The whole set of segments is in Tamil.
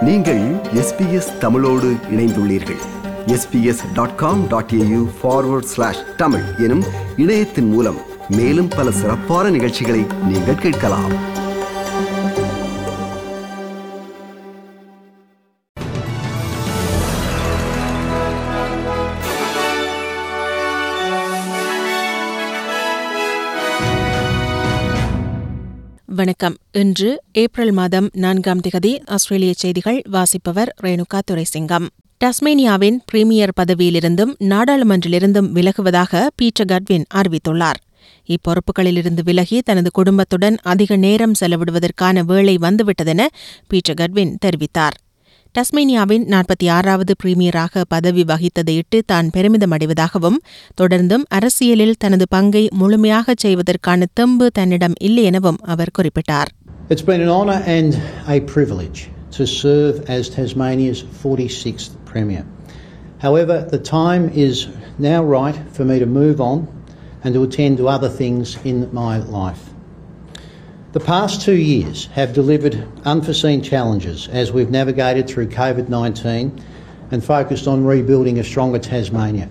நீங்கள் எஸ்பிஎஸ் தமிழோடு இணைந்துள்ளீர்கள் SBS dot com dot AU forward slash Tamil எனும் இணையத்தின் மூலம் மேலும் பல சிறப்பான நிகழ்ச்சிகளை நீங்கள் கேட்கலாம் வணக்கம் இன்று ஏப்ரல் மாதம் நான்காம் திகதி ஆஸ்திரேலிய செய்திகள் வாசிப்பவர் ரேணுகா துரைசிங்கம் டஸ்மேனியாவின் பிரீமியர் பதவியிலிருந்தும் நாடாளுமன்றிலிருந்தும் விலகுவதாக பீட்டர் கட்வின் அறிவித்துள்ளார் இப்பொறுப்புகளிலிருந்து விலகி தனது குடும்பத்துடன் அதிக நேரம் செலவிடுவதற்கான வேளை வந்துவிட்டதென பீட்டர் கட்வின் தெரிவித்தார் டஸ்மேனியாவின் நாற்பத்தி ஆறாவது பிரீமியராக பதவி வகித்ததையிட்டு தான் பெருமிதம் அடைவதாகவும் தொடர்ந்தும் அரசியலில் தனது பங்கை முழுமையாகச் செய்வதற்கான தெம்பு தன்னிடம் இல்லை எனவும் அவர் குறிப்பிட்டார் It's been an honour and a privilege to serve as Tasmania's 46th Premier. However, the time is now right for me to move on and to attend to other things in my life. The past two years have delivered unforeseen challenges as we've navigated through COVID 19 and focused on rebuilding a stronger Tasmania.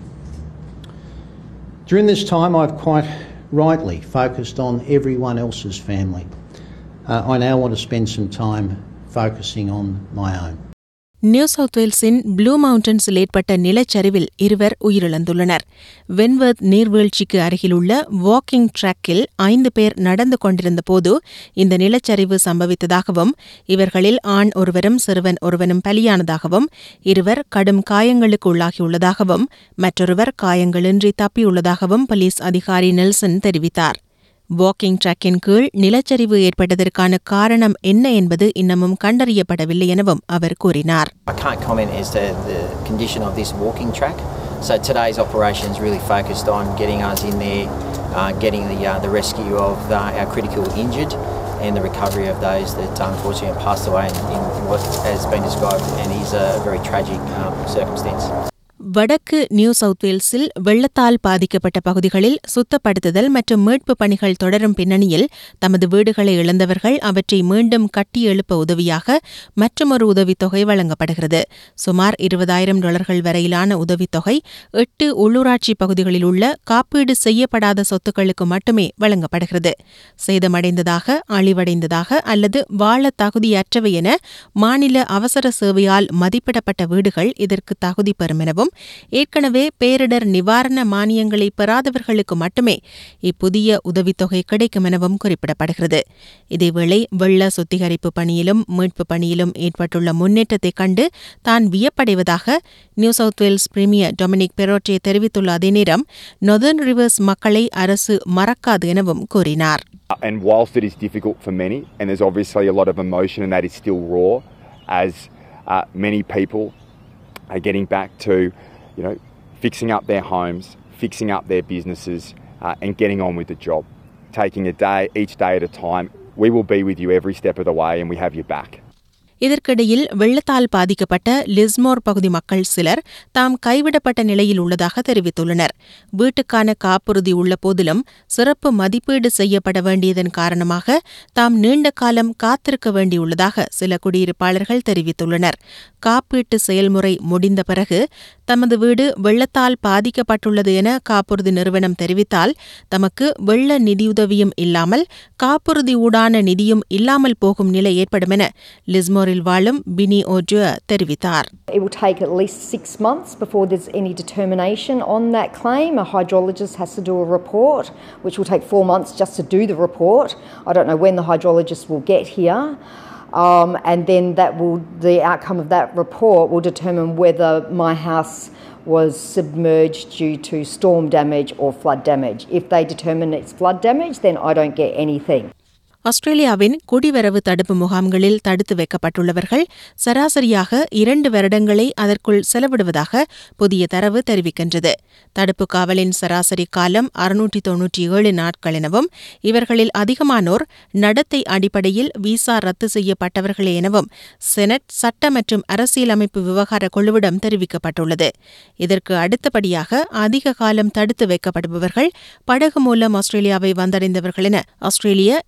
During this time, I've quite rightly focused on everyone else's family. Uh, I now want to spend some time focusing on my own. New South வேல்ஸின் ப்ளூ மவுண்டன்ஸில் ஏற்பட்ட நிலச்சரிவில் இருவர் உயிரிழந்துள்ளனர் வென்வர்த் நீர்வீழ்ச்சிக்கு அருகிலுள்ள வாக்கிங் ட்ராக்கில் ஐந்து பேர் நடந்து கொண்டிருந்தபோது இந்த நிலச்சரிவு சம்பவித்ததாகவும் இவர்களில் ஆண் ஒருவரும் சிறுவன் ஒருவனும் பலியானதாகவும் இருவர் கடும் காயங்களுக்கு உள்ளாகியுள்ளதாகவும் மற்றொருவர் காயங்களின்றி தப்பியுள்ளதாகவும் போலீஸ் அதிகாரி நெல்சன் தெரிவித்தார் வாக்கிங் ட்ராக்கின் கீழ் நிலச்சரிவு ஏற்பட்டதற்கான காரணம் என்ன என்பது இன்னமும் கண்டறியப்படவில்லை எனவும் அவர் கூறினார் I can't comment as to the condition of this walking track. So today's operation is really focused on getting us in there, uh, getting the uh, the rescue of uh, our critical injured, and the recovery of those that unfortunately have passed away in, in what has been described and is a very tragic um, circumstance. வடக்கு நியூ சவுத் வேல்ஸில் வெள்ளத்தால் பாதிக்கப்பட்ட பகுதிகளில் சுத்தப்படுத்துதல் மற்றும் மீட்புப் பணிகள் தொடரும் பின்னணியில் தமது வீடுகளை இழந்தவர்கள் அவற்றை மீண்டும் கட்டியெழுப்ப உதவியாக மற்றொரு உதவித்தொகை வழங்கப்படுகிறது சுமார் இருபதாயிரம் டாலர்கள் வரையிலான உதவித்தொகை எட்டு உள்ளூராட்சி பகுதிகளில் உள்ள காப்பீடு செய்யப்படாத சொத்துக்களுக்கு மட்டுமே வழங்கப்படுகிறது சேதமடைந்ததாக அழிவடைந்ததாக அல்லது வாழ தகுதியற்றவை என மாநில அவசர சேவையால் மதிப்பிடப்பட்ட வீடுகள் இதற்கு தகுதி பெறும் எனவும் ஏற்கனவே பேரிடர் நிவாரண மானியங்களை பெறாதவர்களுக்கு மட்டுமே இப்புதிய உதவித்தொகை கிடைக்கும் எனவும் குறிப்பிடப்படுகிறது இதேவேளை வெள்ள சுத்திகரிப்பு பணியிலும் மீட்பு பணியிலும் ஏற்பட்டுள்ள முன்னேற்றத்தைக் கண்டு தான் வியப்படைவதாக New South Wales premier Dominic Perrottet தெரிவித்துள்ள அதே நேரம் நொதர்ன் ரிவர்ஸ் மக்களை அரசு மறக்காது எனவும் கூறினார் And whilst it is difficult for many, and there's obviously a lot of emotion, and that is still raw, as uh, many people are getting back to, you know, fixing up their homes, fixing up their businesses, uh, and getting on with the job. Taking a day, each day at a time. We will be with you every step of the way, and we have your back. இதற்கிடையில் வெள்ளத்தால் பாதிக்கப்பட்ட லிஸ்மோர் பகுதி மக்கள் சிலர் தாம் கைவிடப்பட்ட நிலையில் உள்ளதாக தெரிவித்துள்ளனர் வீட்டுக்கான காப்புறுதி உள்ள போதிலும் சிறப்பு மதிப்பீடு செய்யப்பட வேண்டியதன் காரணமாக தாம் நீண்ட காலம் காத்திருக்க வேண்டியுள்ளதாக சில குடியிருப்பாளர்கள் தெரிவித்துள்ளனர் காப்பீட்டு செயல்முறை முடிந்த பிறகு தமது வீடு வெள்ளத்தால் பாதிக்கப்பட்டுள்ளது என காப்புறுதி நிறுவனம் தெரிவித்தால் தமக்கு வெள்ள நிதியுதவியும் இல்லாமல் காப்புறுதி ஊடான நிதியும் இல்லாமல் போகும் நிலை ஏற்படும் என லிஸ்மோரில் வாழும் பினி ஓஜுவ தெரிவித்தார் It will take at least six months before there's any determination on that claim. A hydrologist has to do a report, which will take four months just to do the report. I don't know when the hydrologist will get here. Um, and then that will, the outcome of that report will determine whether my house was submerged due to storm damage or flood damage. If they determine it's flood damage, then I don't get anything. ஆஸ்திரேலியாவின் குடிவரவு தடுப்பு முகாம்களில் தடுத்து வைக்கப்பட்டுள்ளவர்கள் சராசரியாக இரண்டு வருடங்களை அதற்குள் செலவிடுவதாக புதிய தரவு தெரிவிக்கின்றது தடுப்பு காவலின் சராசரி காலம் அறுநூற்றி தொன்னூற்றி ஏழு நாட்கள் எனவும் இவர்களில் அதிகமானோர் நடத்தை அடிப்படையில் விசா ரத்து செய்யப்பட்டவர்களே எனவும் செனட் சட்ட மற்றும் அரசியலமைப்பு விவகார குழுவிடம் தெரிவிக்கப்பட்டுள்ளது இதற்கு அடுத்தபடியாக அதிக காலம் தடுத்து வைக்கப்படுபவர்கள் படகு மூலம் ஆஸ்திரேலியாவை வந்தடைந்தவர்கள் என ஆஸ்திரேலிய எல்லை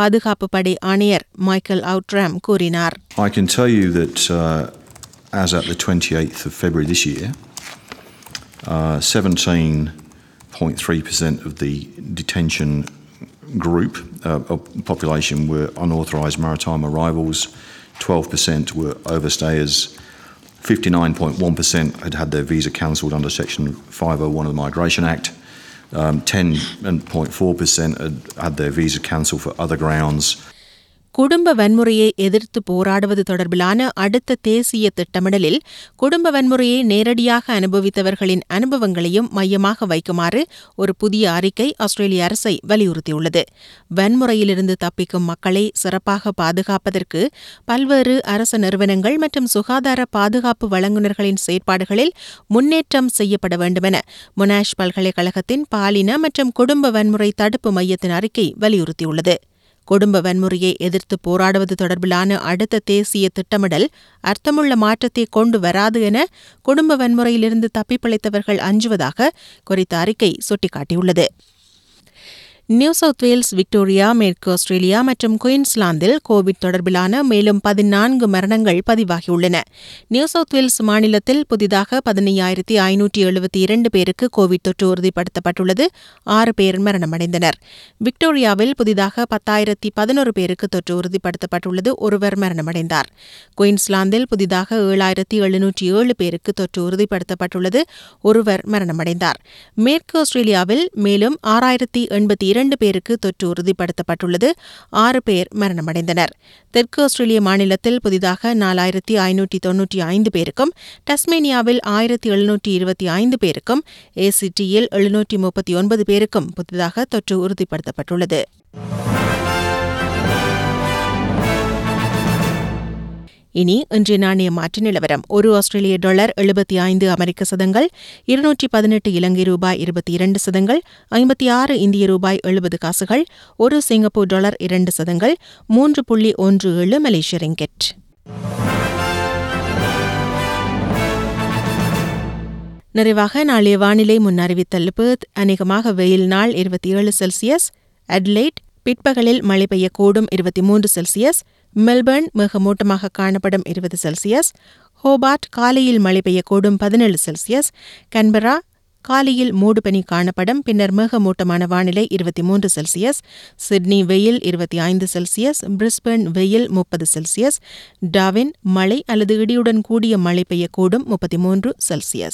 பாதுகாப்பு படை ஆணையர் மைக்கேல் அவுட்ராம் கூறினார் I can tell you that uh, as at the 28th of February this year, uh, 17.3% of the detention group uh, of population were unauthorised maritime arrivals, 12% were overstayers, 59.1% had had their visa cancelled under Section 501 of the Migration Act. Um, 10.4% had had their visa cancelled for other grounds. குடும்ப வன்முறையை எதிர்த்து போராடுவது தொடர்பிலான அடுத்த தேசிய திட்டமிடலில் குடும்ப வன்முறையை நேரடியாக அனுபவித்தவர்களின் அனுபவங்களையும் மையமாக வைக்குமாறு ஒரு புதிய அறிக்கை ஆஸ்திரேலிய அரசை வலியுறுத்தியுள்ளது வன்முறையிலிருந்து தப்பிக்கும் மக்களை சிறப்பாக பாதுகாப்பதற்கு பல்வேறு அரச நிறுவனங்கள் மற்றும் சுகாதார பாதுகாப்பு வழங்குநர்களின் செயற்பாடுகளில் முன்னேற்றம் செய்யப்பட வேண்டுமென முனாஷ் பல்கலைக்கழகத்தின் பாலின மற்றும் குடும்ப வன்முறை தடுப்பு மையத்தின் அறிக்கை வலியுறுத்தியுள்ளது குடும்ப வன்முறையை எதிர்த்து போராடுவது தொடர்பிலான அடுத்த தேசிய திட்டமிடல் அர்த்தமுள்ள மாற்றத்தை கொண்டு வராது என குடும்ப வன்முறையிலிருந்து தப்பிப்பிழைத்தவர்கள் அஞ்சுவதாக குறித்த அறிக்கை சுட்டிக்காட்டியுள்ளது நியூ சவுத் வேல்ஸ் விக்டோரியா மேற்கு ஆஸ்திரேலியா மற்றும் குயின்ஸ்லாந்தில் கோவிட் தொடர்பிலான மேலும் பதினான்கு மரணங்கள் பதிவாகியுள்ளன நியூ சவுத் வேல்ஸ் மாநிலத்தில் புதிதாக பதினையாயிரத்தி ஐநூற்றி எழுபத்தி இரண்டு பேருக்கு கோவிட் தொற்று உறுதிப்படுத்தப்பட்டுள்ளது ஆறு பேர் மரணமடைந்தனர் விக்டோரியாவில் புதிதாக பத்தாயிரத்தி பதினோரு பேருக்கு தொற்று உறுதிப்படுத்தப்பட்டுள்ளது ஒருவர் மரணமடைந்தார் குயின்ஸ்லாந்தில் புதிதாக ஏழாயிரத்தி எழுநூற்றி ஏழு பேருக்கு தொற்று உறுதிப்படுத்தப்பட்டுள்ளது ஒருவர் மரணமடைந்தார் மேற்கு ஆஸ்திரேலியாவில் மேலும் ஆறாயிரத்தி எண்பத்தி இரண்டு பேருக்கு தொற்று உறுதிப்படுத்தப்பட்டுள்ளது ஆறு பேர் மரணமடைந்தனர் தெற்கு ஆஸ்திரேலிய மாநிலத்தில் புதிதாக நாலாயிரத்தி ஐநூற்றி தொன்னூற்றி ஐந்து பேருக்கும் டஸ்மேனியாவில் ஆயிரத்தி எழுநூற்றி இருபத்தி ஐந்து பேருக்கும் ஏசிடியில் எழுநூற்றி முப்பத்தி ஒன்பது பேருக்கும் புதிதாக தொற்று உறுதிப்படுத்தப்பட்டுள்ளது இனி இன்றைய நாணய மாற்று நிலவரம் ஒரு ஆஸ்திரேலிய டாலர் எழுபத்தி ஐந்து அமெரிக்க சதங்கள் இருநூற்றி பதினெட்டு இலங்கை ரூபாய் இருபத்தி இரண்டு சதங்கள் ஐம்பத்தி ஆறு இந்திய ரூபாய் எழுபது காசுகள் ஒரு சிங்கப்பூர் டாலர் இரண்டு சதங்கள் மூன்று புள்ளி ஒன்று ஏழு மலேசிய ரிங்கெட் நிறைவாக நாளைய வானிலை முன்னறிவித்தல் பெர்த் அநேகமாக வெயில் நாள் இருபத்தி ஏழு செல்சியஸ் அட்லைட் பிற்பகலில் மழை பெய்யக்கூடும் இருபத்தி மூன்று செல்சியஸ் மெல்பர்ன் மேகமூட்டமாக காணப்படும் இருபது செல்சியஸ் ஹோபார்ட் காலையில் மழை பெய்யக்கூடும் பதினேழு செல்சியஸ் கன்பரா காலையில் மூடுபனி காணப்படும் பின்னர் மேகமூட்டமான வானிலை இருபத்தி மூன்று செல்சியஸ் சிட்னி வெயில் இருபத்தி ஐந்து செல்சியஸ் பிரிஸ்பேர்ன் வெயில் முப்பது செல்சியஸ் டாவின் மழை அல்லது இடியுடன் கூடிய மழை பெய்யக்கூடும் முப்பத்தி மூன்று செல்சியஸ்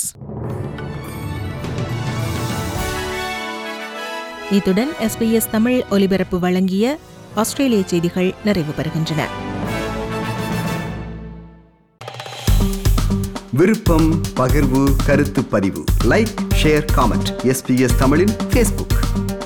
இத்துடன் எஸ்பிஎஸ் தமிழ் ஒலிபரப்பு வழங்கிய ஆஸ்திரேலிய செய்திகள் நிறைவு பெறுகின்றன விருப்பம் பகிர்வு கருத்து பதிவு லைக் ஷேர் காமெண்ட் எஸ்பிஎஸ் தமிழின் ஃபேஸ்புக்